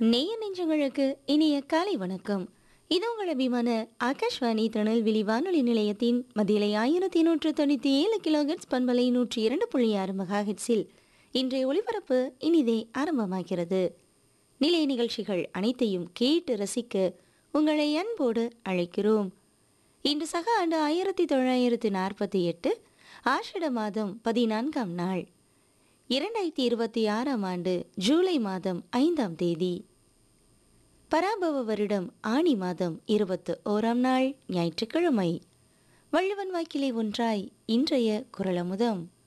நேய நெஞ்சங்களுக்கு இனிய காலை வணக்கம் இது உங்கள் அபிமான ஆகாஷ்வாணி திருநெல்வேலி வானொலி நிலையத்தின் மதியலை ஆயிரத்தி நூற்று தொண்ணூற்றி ஏழு கிலோஹெட்ஸ் பண்பலை நூற்றி இரண்டு புள்ளி ஆறு மெகாஹெட்ஸில் இன்றைய ஒளிபரப்பு இனிதே ஆரம்பமாகிறது நிலைய நிகழ்ச்சிகள் அனைத்தையும் கேட்டு ரசிக்க உங்களை அன்போடு அழைக்கிறோம் இன்று சக ஆண்டு ஆயிரத்தி தொள்ளாயிரத்து நாற்பத்தி எட்டு ஆஷிட மாதம் பதினான்காம் நாள் இரண்டாயிரத்தி இருபத்தி ஆறாம் ஆண்டு ஜூலை மாதம் ஐந்தாம் தேதி பராபவ வருடம் ஆணி மாதம் இருபத்து ஓராம் நாள் ஞாயிற்றுக்கிழமை வள்ளுவன் வாக்கிலே ஒன்றாய் இன்றைய குரலமுதம்